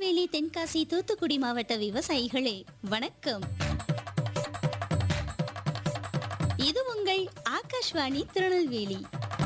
திருநெல்வேலி தென்காசி தூத்துக்குடி மாவட்ட விவசாயிகளே வணக்கம் இது உங்கள் ஆகாஷ்வாணி திருநெல்வேலி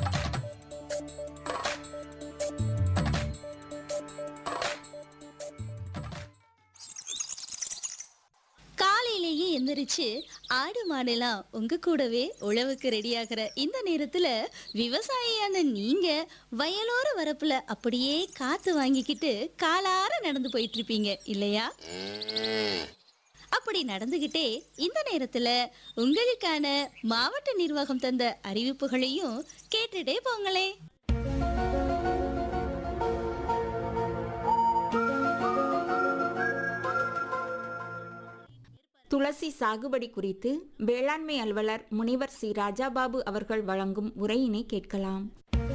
காலையிலேயே எந்திரிச்சு ஆடு மாடெல்லாம் உங்க கூடவே உழவுக்கு ரெடியாகிற இந்த நேரத்துல விவசாயியான நீங்க வயலோர வரப்புல அப்படியே காத்து வாங்கிக்கிட்டு காலார நடந்து போயிட்டு இருப்பீங்க இல்லையா அப்படி நடந்துகிட்டே இந்த நேரத்துல உங்களுக்கான மாவட்ட நிர்வாகம் தந்த அறிவிப்புகளையும் கேட்டுட்டே போங்களே துளசி சாகுபடி குறித்து வேளாண்மை அலுவலர் முனிவர் சி ராஜாபாபு அவர்கள் வழங்கும் உரையினை கேட்கலாம்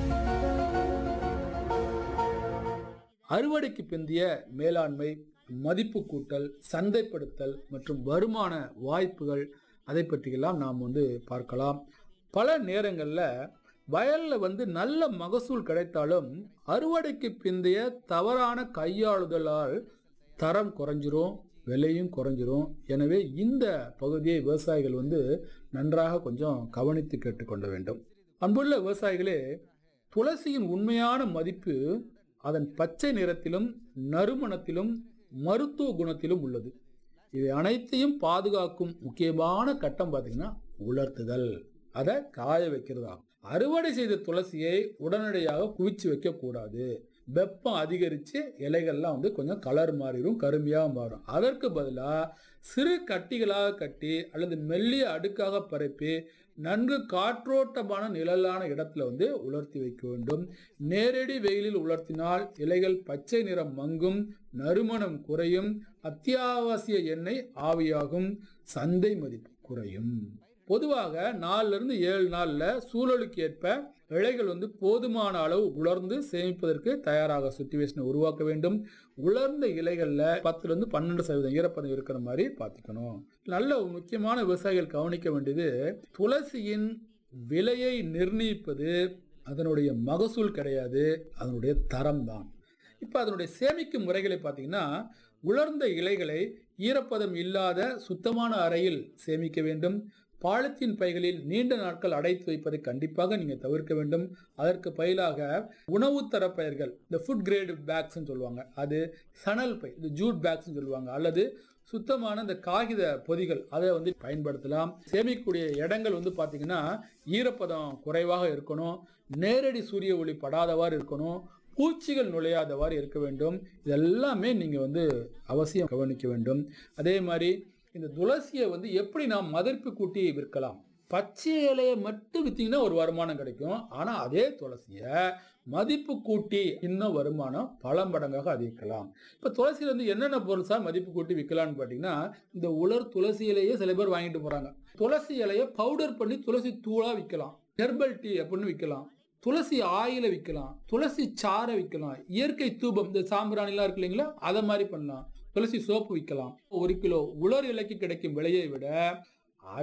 அறுவடைக்கு பிந்தைய மேலாண்மை மதிப்பு கூட்டல் சந்தைப்படுத்தல் மற்றும் வருமான வாய்ப்புகள் அதை பற்றியெல்லாம் நாம் வந்து பார்க்கலாம் பல நேரங்களில் வயலில் வந்து நல்ல மகசூல் கிடைத்தாலும் அறுவடைக்கு பிந்தைய தவறான கையாளுதலால் தரம் குறைஞ்சிரும் விலையும் குறைஞ்சிரும் எனவே இந்த பகுதியை விவசாயிகள் வந்து நன்றாக கொஞ்சம் கவனித்து கேட்டுக்கொள்ள வேண்டும் அன்புள்ள விவசாயிகளே துளசியின் உண்மையான மதிப்பு அதன் பச்சை நிறத்திலும் நறுமணத்திலும் மருத்துவ குணத்திலும் உள்ளது இவை அனைத்தையும் பாதுகாக்கும் முக்கியமான கட்டம் பார்த்தீங்கன்னா உலர்த்துதல் அதை காய வைக்கிறது ஆகும் அறுவடை செய்த துளசியை உடனடியாக குவிச்சு வைக்க கூடாது வெப்பம் அதிகரித்து இலைகள்லாம் வந்து கொஞ்சம் கலர் மாறிடும் கருமையாக மாறும் அதற்கு பதிலாக சிறு கட்டிகளாக கட்டி அல்லது மெல்லிய அடுக்காக பரப்பி நன்கு காற்றோட்டமான நிழலான இடத்துல வந்து உலர்த்தி வைக்க வேண்டும் நேரடி வெயிலில் உலர்த்தினால் இலைகள் பச்சை நிறம் மங்கும் நறுமணம் குறையும் அத்தியாவசிய எண்ணெய் ஆவியாகும் சந்தை மதிப்பு குறையும் பொதுவாக நாலுல இருந்து ஏழு நாள்ல சூழலுக்கு ஏற்ப இலைகள் வந்து போதுமான அளவு உலர்ந்து சேமிப்பதற்கு தயாராக சுச்சுவேஷனை உருவாக்க வேண்டும் உலர்ந்த இலைகள்ல பத்துல இருந்து பன்னெண்டு சதவீதம் ஈரப்பதம் இருக்கிற மாதிரி பார்த்துக்கணும் நல்ல ஒரு முக்கியமான விவசாயிகள் கவனிக்க வேண்டியது துளசியின் விலையை நிர்ணயிப்பது அதனுடைய மகசூல் கிடையாது அதனுடைய தரம் தான் இப்போ அதனுடைய சேமிக்கும் முறைகளை பார்த்தீங்கன்னா உலர்ந்த இலைகளை ஈரப்பதம் இல்லாத சுத்தமான அறையில் சேமிக்க வேண்டும் பாலித்தீன் பைகளில் நீண்ட நாட்கள் அடைத்து வைப்பதை கண்டிப்பாக நீங்கள் தவிர்க்க வேண்டும் அதற்கு பதிலாக உணவு தர பயிர்கள் இந்த ஃபுட் கிரேடு பேக்ஸ்ன்னு சொல்லுவாங்க அது சணல் பை இந்த ஜூட் பேக்ஸ்ன்னு சொல்லுவாங்க அல்லது சுத்தமான இந்த காகித பொதிகள் அதை வந்து பயன்படுத்தலாம் சேமிக்கக்கூடிய இடங்கள் வந்து பார்த்தீங்கன்னா ஈரப்பதம் குறைவாக இருக்கணும் நேரடி சூரிய ஒளி படாதவாறு இருக்கணும் பூச்சிகள் நுழையாதவாறு இருக்க வேண்டும் இதெல்லாமே நீங்கள் வந்து அவசியம் கவனிக்க வேண்டும் அதே மாதிரி இந்த துளசியை வந்து எப்படி நாம் மதிப்பு கூட்டி விற்கலாம் பச்சை இலையை மட்டும் விற்றீங்கன்னா ஒரு வருமானம் கிடைக்கும் ஆனால் அதே துளசியை மதிப்பு கூட்டி இன்னும் வருமானம் பல மடங்காக அதிகரிக்கலாம் இப்போ துளசியில் வந்து என்னென்ன பொருள் சார் மதிப்பு கூட்டி விற்கலாம்னு பார்த்தீங்கன்னா இந்த உலர் துளசி இலையே சில பேர் வாங்கிட்டு போகிறாங்க துளசி இலையை பவுடர் பண்ணி துளசி தூளாக விற்கலாம் ஹெர்பல் டீ அப்படின்னு விற்கலாம் துளசி ஆயில விற்கலாம் துளசி சாறை விற்கலாம் இயற்கை தூபம் இந்த சாம்பிராணிலாம் இருக்கு இல்லைங்களா அதை மாதிரி பண்ணலாம் துளசி சோப்பு விற்கலாம் ஒரு கிலோ உலர் இலைக்கு கிடைக்கும் விலையை விட